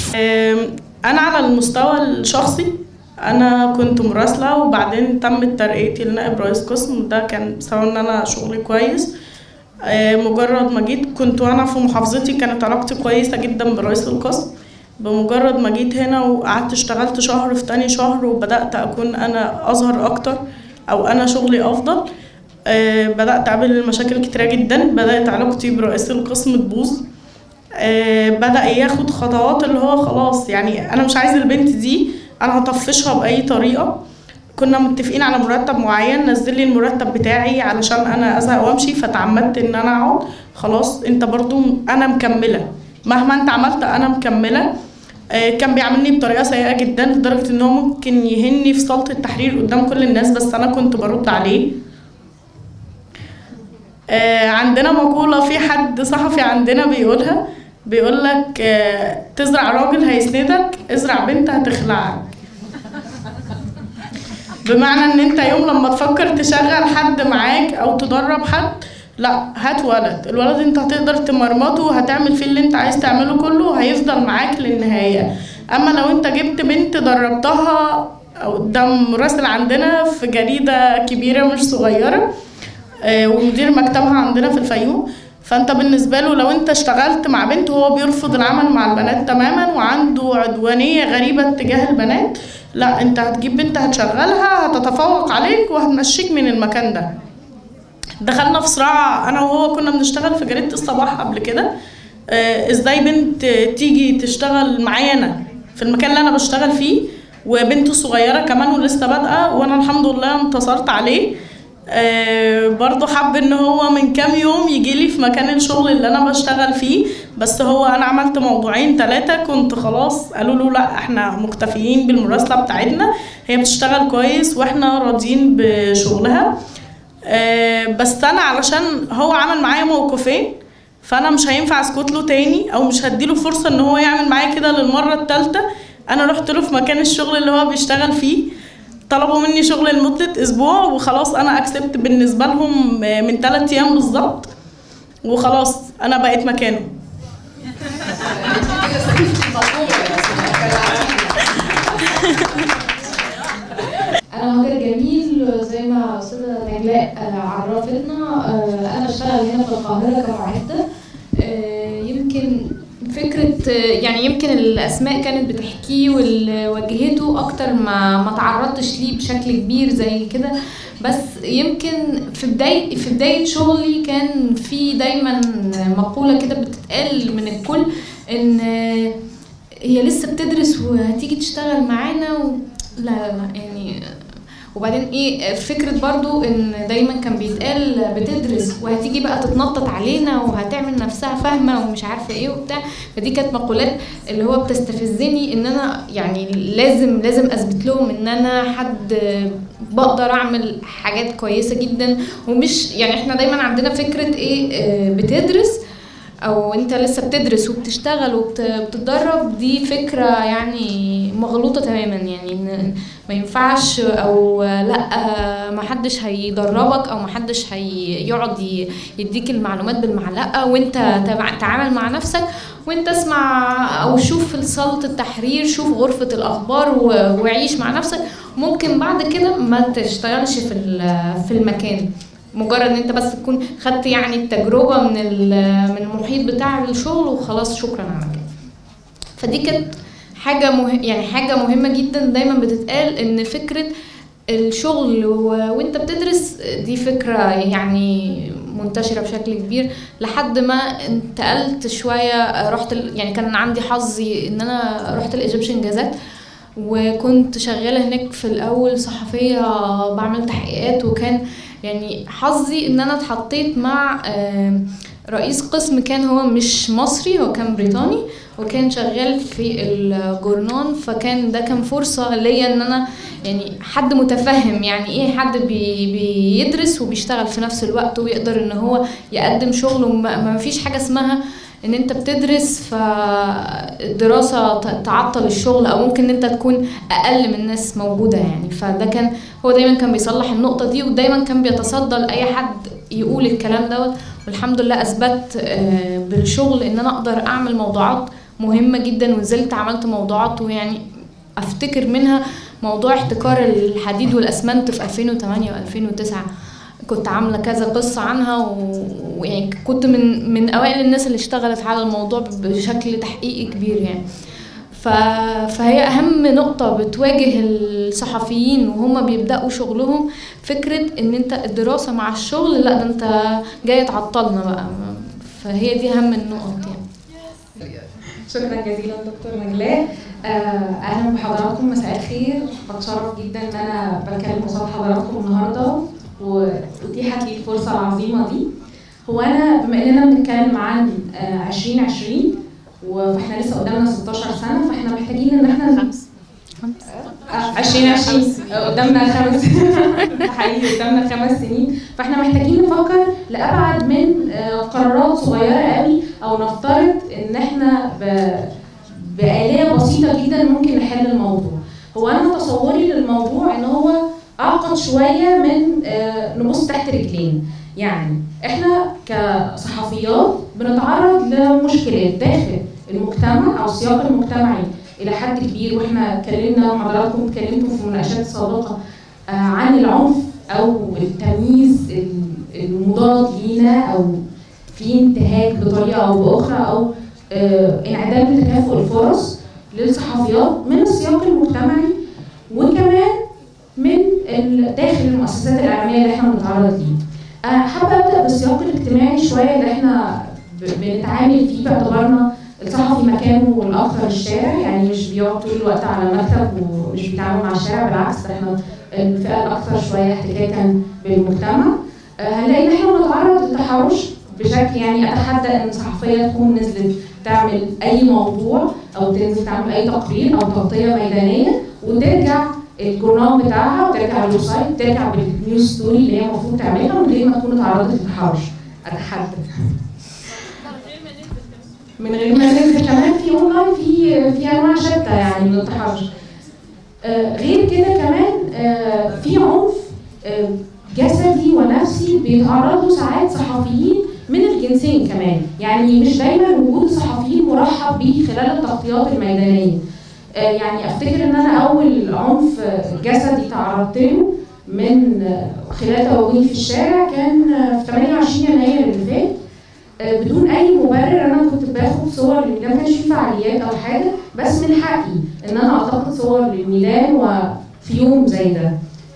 آم، انا على المستوى الشخصي انا كنت مراسله وبعدين تمت ترقيتي لنائب رئيس قسم ده كان بسبب ان انا شغلي كويس آه، مجرد ما جيت كنت وانا في محافظتي كانت علاقتي كويسه جدا برئيس القسم بمجرد ما جيت هنا وقعدت اشتغلت شهر في تاني شهر وبدات اكون انا اظهر اكتر او انا شغلي افضل آه، بدات اقابل مشاكل كتيره جدا بدات علاقتي برئيس القسم تبوظ آه، بدأ ياخد خطوات اللي هو خلاص يعني أنا مش عايز البنت دي أنا هطفشها بأي طريقة كنا متفقين على مرتب معين نزل لي المرتب بتاعي علشان أنا أزهق وأمشي فتعمدت إن أنا أقعد خلاص أنت برضو أنا مكملة مهما أنت عملت أنا مكملة آه، كان بيعاملني بطريقة سيئة جدا لدرجة إن هو ممكن يهني في صالة التحرير قدام كل الناس بس أنا كنت برد عليه آه، عندنا مقولة في حد صحفي عندنا بيقولها بيقول لك آه، تزرع راجل هيسندك ازرع بنت هتخلعك بمعنى ان انت يوم لما تفكر تشغل حد معاك او تدرب حد لا هات ولد الولد انت هتقدر تمرمطه وهتعمل فيه اللي انت عايز تعمله كله هيفضل معاك للنهاية اما لو انت جبت بنت دربتها قدام مراسل عندنا في جريدة كبيرة مش صغيرة آه، ومدير مكتبها عندنا في الفيوم فانت بالنسبه له لو انت اشتغلت مع بنت هو بيرفض العمل مع البنات تماما وعنده عدوانيه غريبه تجاه البنات لا انت هتجيب بنت هتشغلها هتتفوق عليك وهتمشيك من المكان ده دخلنا في صراع انا وهو كنا بنشتغل في جريده الصباح قبل كده آه، ازاي بنت تيجي تشتغل معانا في المكان اللي انا بشتغل فيه وبنته صغيره كمان ولسه بادئه وانا الحمد لله انتصرت عليه آه، برضه حب ان هو من كام يوم يجي لي في مكان الشغل اللي انا بشتغل فيه بس هو انا عملت موضوعين ثلاثة كنت خلاص قالوا له لا احنا مكتفيين بالمراسلة بتاعتنا هي بتشتغل كويس واحنا راضيين بشغلها آه، بس انا علشان هو عمل معايا موقفين فانا مش هينفع اسكت له تاني او مش هديله فرصة ان هو يعمل معايا كده للمرة الثالثة انا رحت له في مكان الشغل اللي هو بيشتغل فيه طلبوا مني شغل لمدة أسبوع وخلاص أنا أكسبت بالنسبة لهم من ثلاث أيام بالظبط وخلاص أنا بقيت مكانه انا هاجر جميل زي ما استاذه نجلاء آه، عرفتنا آه، انا بشتغل هنا في القاهره كمعده آه، يمكن فكرة آه، يعني يمكن الأسماء كانت بتحكيه واللي واجهته أكتر ما ما تعرضتش ليه بشكل كبير زي كده بس يمكن في بداية في بداية شغلي كان في دايما مقولة كده بتتقال من الكل إن آه، هي لسه بتدرس وهتيجي تشتغل معانا و... لا لا لا يعني وبعدين ايه فكرة برضو ان دايما كان بيتقال بتدرس وهتيجي بقى تتنطط علينا وهتعمل نفسها فاهمة ومش عارفة ايه وبتاع فدي كانت مقولات اللي هو بتستفزني ان انا يعني لازم لازم اثبت لهم ان انا حد بقدر اعمل حاجات كويسة جدا ومش يعني احنا دايما عندنا فكرة ايه آه، بتدرس او انت لسه بتدرس وبتشتغل وبتتدرب دي فكره يعني مغلوطه تماما يعني ان ما ينفعش او لا ما حدش هيدربك او ما حدش هيقعد ي- يديك المعلومات بالمعلقه وانت تبع- تعامل مع نفسك وانت اسمع او شوف في صاله التحرير شوف غرفه الاخبار و- وعيش مع نفسك ممكن بعد كده ما تشتغلش في ال- في المكان مجرد ان انت بس تكون خدت يعني التجربه من ال- من المحيط بتاع الشغل وخلاص شكرا على كده فدي كانت حاجه مه... يعني حاجه مهمه جدا دايما بتتقال ان فكره الشغل و... وانت بتدرس دي فكره يعني منتشره بشكل كبير لحد ما انتقلت شويه رحت ال... يعني كان عندي حظي ان انا رحت الايجيبشن جازات وكنت شغاله هناك في الاول صحفيه بعمل تحقيقات وكان يعني حظي ان انا اتحطيت مع آم، رئيس قسم كان هو مش مصري هو كان بريطاني وكان شغال في الجورنان فكان ده كان فرصة ليا ان انا يعني حد متفهم يعني ايه حد بي بيدرس وبيشتغل في نفس الوقت ويقدر ان هو يقدم شغل وما ما فيش حاجة اسمها ان انت بتدرس فالدراسة ت- تعطل الشغل او ممكن ان انت تكون اقل من الناس موجودة يعني فده كان هو دايما كان بيصلح النقطة دي ودايما كان بيتصدى لأي حد يقول الكلام دوت والحمد لله اثبت آه، بالشغل ان انا اقدر اعمل موضوعات مهمة جدا ونزلت عملت موضوعات ويعني افتكر منها موضوع احتكار الحديد والاسمنت في 2008 و2009 كنت عاملة كذا قصة عنها و- ويعني كنت من من أوائل الناس اللي اشتغلت على الموضوع بشكل تحقيقي كبير يعني ف... فهي أهم نقطة بتواجه الصحفيين وهم بيبدأوا شغلهم فكرة إن أنت الدراسة مع الشغل لا ده أنت جاي تعطلنا بقى فهي دي أهم النقط يعني شكرا جزيلا دكتور نجلاء آه، اهلا بحضراتكم مساء الخير بتشرف جدا ان انا بتكلم قصاد حضراتكم النهارده واتيحت لي الفرصه العظيمه دي هو انا بما اننا بنتكلم عن آه، 2020 فاحنا لسه قدامنا 16 سنه فاحنا محتاجين ان احنا خمس آه، 2020 آه، قدامنا خمس حقيقي قدامنا خمس سنين فاحنا محتاجين نفكر لابعد من آه، قرارات صغيره قوي او نفترض ان احنا ب- بآلية بسيطة جدا ممكن نحل الموضوع هو أنا تصوري للموضوع إن هو أعقد شوية من آه، نبص تحت رجلين يعني إحنا كصحفيات بنتعرض لمشكلات داخل المجتمع أو السياق المجتمعي إلى حد كبير وإحنا اتكلمنا وحضراتكم اتكلمتوا في مناقشات سابقة آه، عن العنف أو التمييز المضاد لينا أو في انتهاك بطريقة أو بأخرى أو آه، انعدام لتكافؤ الفرص للصحفيات من السياق المجتمعي وكمان من ال- داخل المؤسسات الاعلاميه اللي احنا بنتعرض ليه. آه، حابه ابدا بالسياق الاجتماعي شويه اللي احنا ب- بنتعامل فيه باعتبارنا الصحفي مكانه الاكثر الشارع يعني مش بيقعد طول الوقت على مكتب ومش بيتعامل مع الشارع بالعكس ده احنا الفئه الاكثر شويه احتكاكا بالمجتمع. آه، هنلاقي ان احنا بنتعرض للتحرش بشكل يعني اتحدى ان صحفيه تكون نزلت تعمل اي موضوع او تنزل تعمل اي تقرير او تغطيه ميدانيه وترجع الجورنال بتاعها وترجع الويب سايت ترجع بالنيوز ستوري اللي هي المفروض تعملها من غير ما تكون اتعرضت للتحرش اتحدى من غير ما ننزل كمان في اونلاين في في انواع شتى يعني من التحرش آه، غير كده كمان آه، في عنف آه، جسدي ونفسي بيتعرضوا ساعات صحفيين من الجنسين كمان يعني مش دايما وجود الصحفيين مرحب بيه خلال التغطيات الميدانيه آه، يعني افتكر ان انا اول عنف آه، جسدي تعرضت له من آه، خلال تواجدي في الشارع كان آه، في 28 يناير اللي فات آه، بدون اي مبرر انا كنت باخد صور للميلان ما كانش في فعاليات او حاجه بس من حقي ان انا التقط صور للميلان وفي يوم زي ده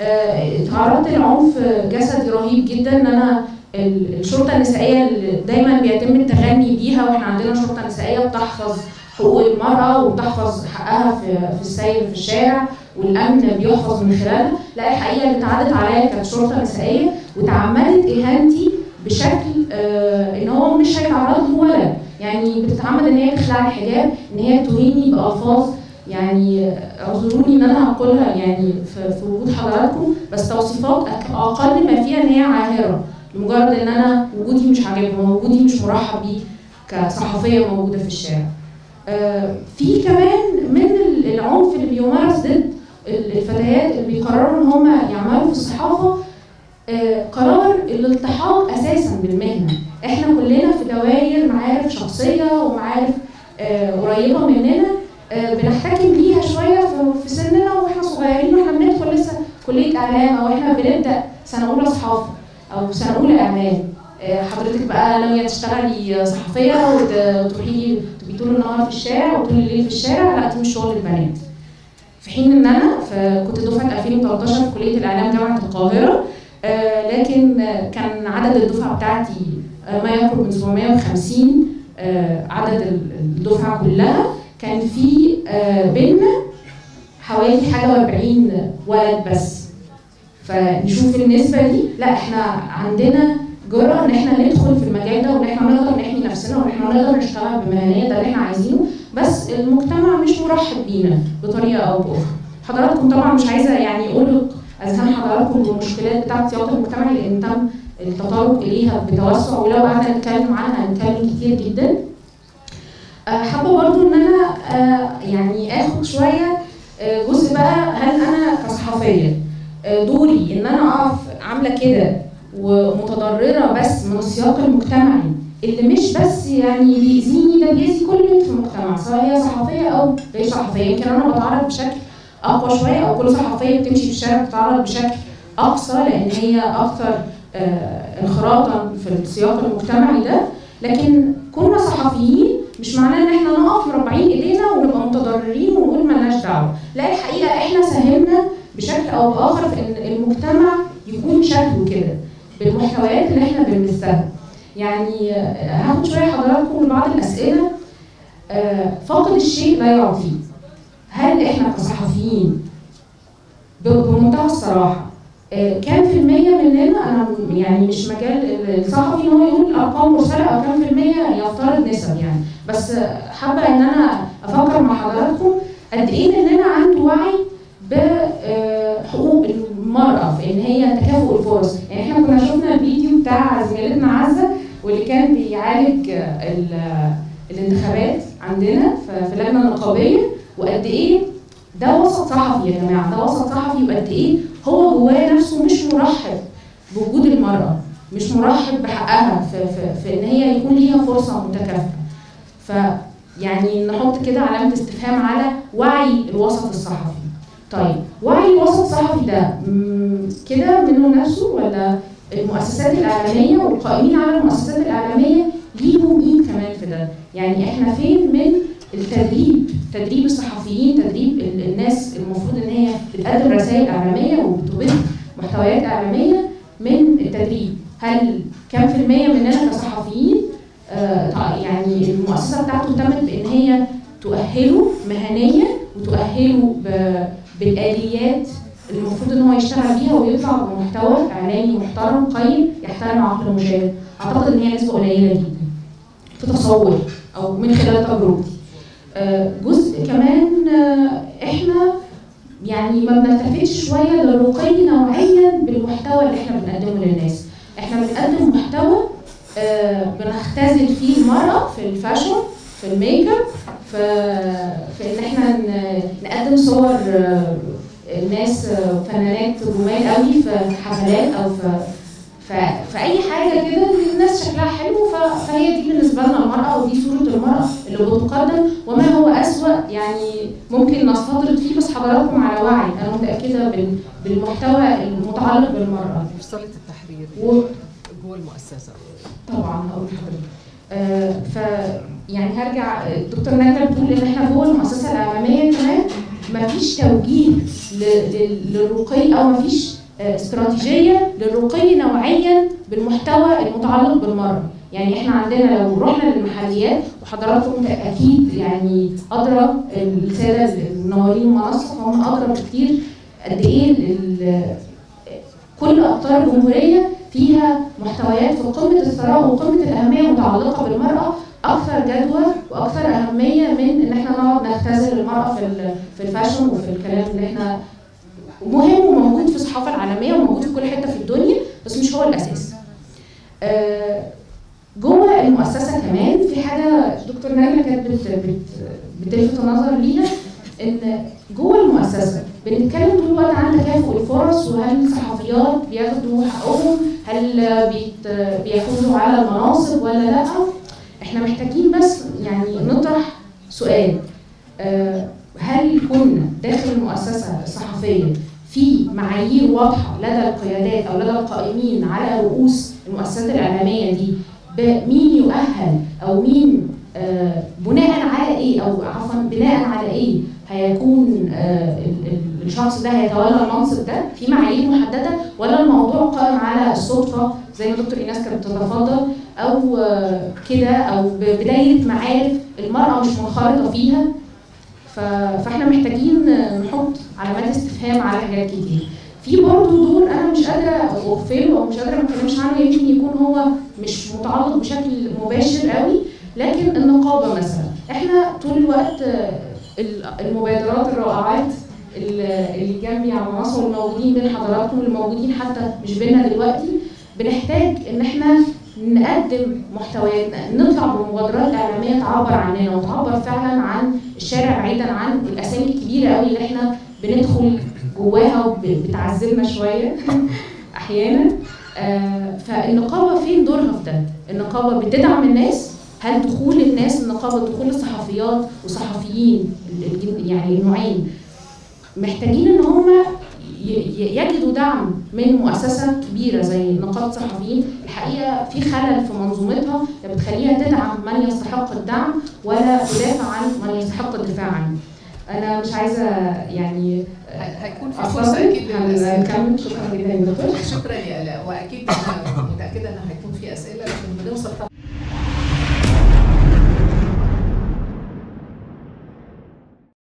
آه، اتعرضت لعنف جسدي رهيب جدا ان انا ال- الشرطه النسائيه اللي دايما بيتم التغني بيها واحنا عندنا شرطه نسائيه بتحفظ حقوق المراه وبتحفظ حقها في في السير في الشارع والامن بيحفظ من خلالها لا الحقيقه اللي اتعدت عليا كانت شرطه نسائيه وتعمدت اهانتي بشكل آه ان هو مش هيتعرض له ولد يعني بتتعمد ان هي تخلع الحجاب ان هي تهيني بالفاظ يعني اعذروني ان انا هقولها يعني في, في وجود حضراتكم بس توصيفات أك- اقل ما فيها ان هي عاهره لمجرد ان انا وجودي مش عاجبهم وجودي مش مرحب بيه كصحفيه موجوده في الشارع. آه، في كمان من ال- العنف اللي بيمارس ضد ال- الفتيات اللي بيقرروا ان هم يعملوا في الصحافه آه، قرار الالتحاق اساسا بالمهنه احنا كلنا في دوائر معارف شخصيه ومعارف آه، قريبه مننا آه، بنحتكم بيها شويه في- في سننا واحنا صغيرين واحنا بندخل لسه كليه اعلام او احنا بنبدا سنه اولى صحافه او سنه اولى اعلام آه، حضرتك بقى ناويه تشتغلي صحفيه وت- وتروحي تبقي طول النهار في الشارع وطول الليل في الشارع لا دي مش شغل البنات في حين ان انا في- كنت دفعه 2013 في كليه الاعلام جامعه القاهره آه، لكن آه، كان عدد الدفعه بتاعتي آه، ما يقرب من 750 آه، عدد ال- الدفعه كلها كان في آه، بينا حوالي حاجه و40 ولد بس فنشوف النسبه دي لا احنا عندنا جرأة ان احنا ندخل في المجال ده وان احنا نقدر نحمي نفسنا وان احنا نقدر نشتغل بمهنيه ده اللي احنا عايزينه بس المجتمع مش مرحب بينا بطريقه او باخرى حضراتكم طبعا مش عايزه يعني ارهق اذهان حضراتكم بالمشكلات بتاعه السياق المجتمعي لان تم التطرق اليها بتوسع ولو قعدنا نتكلم عنها هنتكلم كتير جدا آه، حابه برضو ان انا آه، يعني اخد شويه آه، جزء بقى هل انا كصحفيه آه، دوري ان انا اقف عامله كده ومتضرره بس من السياق المجتمعي اللي مش بس يعني بيأذيني ده بيأذي كل بنت في المجتمع سواء هي صحفيه او غير صحفيه يمكن انا بتعرض بشكل اقوى شويه او كل صحفيه بتمشي في الشارع بتتعرض بشكل اقصى لان هي اكثر آه، انخراطا في السياق المجتمعي ده لكن كنا صحفيين مش معناه ان احنا نقف مربعين ايدينا ونبقى متضررين ونقول ملناش دعوه لا الحقيقه احنا ساهمنا بشكل او باخر في ان المجتمع يكون شكله كده بالمحتويات اللي احنا بنمثلها يعني آه، هاخد شويه حضراتكم لبعض الاسئله آه، فاقد الشيء لا يعطيه هل احنا كصحفيين ب- بمنتهى الصراحه آه، كام في المية مننا أنا يعني مش مجال الصحفي إن هو يقول أرقام مرسلة أو كام في المية يفترض نسب يعني بس آه، حابة إن أنا أفكر مع حضراتكم قد إيه مننا عنده وعي بحقوق المرأة في إن هي تكافؤ الفرص يعني إحنا كنا شفنا الفيديو بتاع زميلتنا عزة واللي كان بيعالج آه، ال- الانتخابات عندنا في في اللجنة النقابية وقد إيه ده وسط صحفي يا جماعه ده وسط صحفي وقد ايه هو جواه نفسه مش مرحب بوجود المراه مش مرحب بحقها في, في, في ان هي يكون ليها فرصه متكافئه فيعني نحط كده علامه استفهام على وعي الوسط الصحفي طيب وعي الوسط الصحفي ده مم، كده منه نفسه ولا المؤسسات الاعلاميه والقائمين على المؤسسات الاعلاميه ليهم ايه كمان في ده يعني احنا فين من التدريب تدريب الصحفيين تدريب ال- الناس المفروض ان هي بتقدم رسائل اعلاميه وبتبث محتويات اعلاميه من التدريب هل كم في المية مننا كصحفيين آه تع- يعني المؤسسه بتاعته اهتمت بان هي تؤهله مهنيا وتؤهله ب- بالاليات اللي المفروض ان هو يشتغل بيها ويطلع بمحتوى اعلامي محترم قيم يحترم عقل المشاهد اعتقد ان هي نسبه قليله جدا في تصور او من خلال تجربتي آه، جزء كمان آه، احنا يعني ما بنلتفتش شويه للرقي نوعيا بالمحتوى اللي احنا بنقدمه للناس احنا بنقدم محتوى آه، بنختزل فيه المراه في الفاشن في الميك اب في في ان احنا ن- نقدم صور آه، ناس آه، فنانات جمال قوي في حفلات او في ف- فاي حاجه كده الناس شكلها حلو ف- فهي دي بالنسبه لنا المراه ودي صوره المراه اللي بتقدم وما هو اسوا يعني ممكن نستطرد فيه بس حضراتكم على وعي انا متاكده بال- بالمحتوى المتعلق بالمراه في صالة التحرير و- جوه المؤسسة طبعا هقول لحضرتك آه، ف يعني هرجع الدكتور نجله بتقول ان احنا جوه المؤسسه الاعلاميه كمان مفيش توجيه ل- لل- للرقي او مفيش آه، استراتيجيه للرقي نوعيا بالمحتوى المتعلق بالمراه يعني احنا عندنا لو رحنا للمحليات وحضراتكم اكيد يعني ادرى الساده المنورين المنصه فهم ادرى بكتير قد ايه ال- كل اقطار الجمهوريه فيها محتويات في قمه الثراء وقمه الاهميه متعلقه بالمراه اكثر جدوى واكثر اهميه من ان احنا نقعد نختزل المراه في ال- في الفاشن وفي الكلام اللي احنا مهم وموجود في الصحافه العالميه وموجود في كل حته في الدنيا بس مش هو الاساس. آه، جوه المؤسسه كمان في حاجه دكتور نجله كانت بت بت بتلفت النظر ليها ان جوه المؤسسه بنتكلم طول الوقت عن تكافؤ الفرص وهل الصحفيات بياخدوا حقهم هل بيت بيفوزوا على المناصب ولا لا احنا محتاجين بس يعني نطرح سؤال آه، هل كنا داخل المؤسسه الصحفيه في معايير واضحه لدى القيادات او لدى القائمين على رؤوس المؤسسات الاعلاميه دي بمين يؤهل او مين آه، بناء على ايه او عفوا بناء على ايه هيكون آه، ال- ال- الشخص ده هيتولى المنصب ده في معايير محدده ولا الموضوع قائم على الصدفه زي ما دكتور ايناس كانت بتتفضل او آه، كده او ببدايه معارف المراه مش منخرطه فيها ف- فاحنا محتاجين نحط علامات استفهام على حاجات كتير في برضه دور انا مش قادره اغفله او مش قادره ما اتكلمش عنه يمكن يكون هو مش متعلق بشكل مباشر قوي لكن النقابه مثلا احنا طول الوقت آه، ال- المبادرات الرائعات ال- اللي جنبي على المنصه والموجودين بين حضراتكم الموجودين حتى مش بينا دلوقتي بنحتاج ان احنا نقدم محتويات نطلع بمبادرات اعلاميه تعبر عننا وتعبر فعلا عن الشارع بعيدا عن الاسامي الكبيره قوي اللي احنا بندخل جواها وبتعذبنا شويه احيانا آه، فالنقابه فين دورها في ده؟ النقابه بتدعم الناس هل دخول الناس النقابه دخول الصحفيات وصحفيين الجن- يعني النوعين محتاجين ان هم يجدوا دعم من مؤسسه كبيره زي نقابه الصحفيين الحقيقه في خلل في منظومتها بتخليها تدعم من يستحق الدعم ولا تدافع عن من يستحق الدفاع عنه انا مش عايزه يعني ه- هيكون في أصلاً فرصه اكيد للأسئلة. هنكمل شكرا جدا يا دكتور شكرا يا الاء واكيد انا متاكده ان هيكون في اسئله لكن بنوصل طبعا